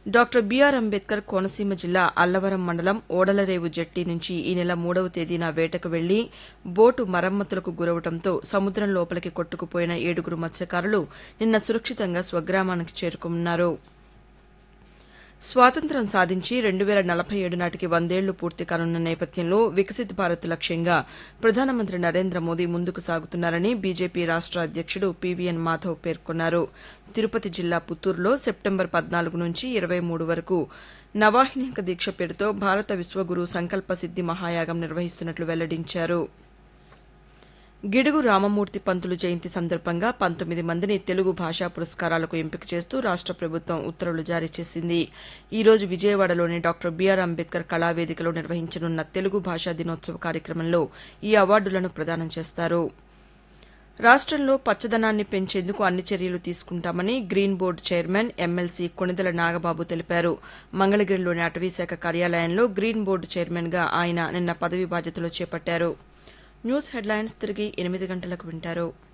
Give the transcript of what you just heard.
doctor BR Ambedkar Konaseema జిల్లా అల్లవరం మండలం ఓడలరేవు జట్టి నుంచి ఈ నెల మూడవ తేదీన వేటకు వెళ్లి బోటు మరమ్మతులకు గురవడంతో సముద్రం లోపలికి కొట్టుకుపోయిన ఏడుగురు మత్స్యకారులు నిన్న సురక్షితంగా స్వగ్రామానికి చేరుకున్నారు స్వాతంత్ర్యం సాధించి రెండు వేల నలభై ఏడు నాటికి వందేళ్లు పూర్తి కానున్న నేపథ్యంలో వికసిత్ భారత్ లక్ష్యంగా ప్రధానమంత్రి నరేంద్ర మోదీ ముందుకు సాగుతున్నారని బీజేపీ రాష్ట అధ్యక్షుడు పీవీఎన్ మాధవ్ పేర్కొన్నారు తిరుపతి జిల్లా పుత్తూరులో సెప్టెంబర్ పద్నాలుగు నుంచి ఇరవై మూడు వరకు నవాహినిక దీక్ష పేరుతో భారత విశ్వగురు సంకల్ప సిద్ది మహాయాగం నిర్వహిస్తున్నట్లు వెల్లడించారు గిడుగు రామమూర్తి పంతులు జయంతి సందర్భంగా పంతొమ్మిది మందిని తెలుగు భాషా పురస్కారాలకు ఎంపిక చేస్తూ రాష్ట ప్రభుత్వం ఉత్తర్వులు జారీ చేసింది ఈ రోజు విజయవాడలోని డాక్టర్ బీఆర్ అంబేద్కర్ కళావేదికలో నిర్వహించనున్న తెలుగు భాషా దినోత్సవ కార్యక్రమంలో ఈ అవార్డులను ప్రదానం చేస్తారు రాష్టంలో పచ్చదనాన్ని పెంచేందుకు అన్ని చర్యలు తీసుకుంటామని green board chairman MLC Konidela Nagababu తెలిపారు మంగళగిరిలోని అటవీశాఖ కార్యాలయంలో గ్రీన్ బోర్డు చైర్మన్గా ఆయన నిన్న పదవి బాధ్యతలు చేపట్టారు న్యూస్ హెడ్లైన్స్ తిరిగి ఎనిమిది గంటలకు వింటారు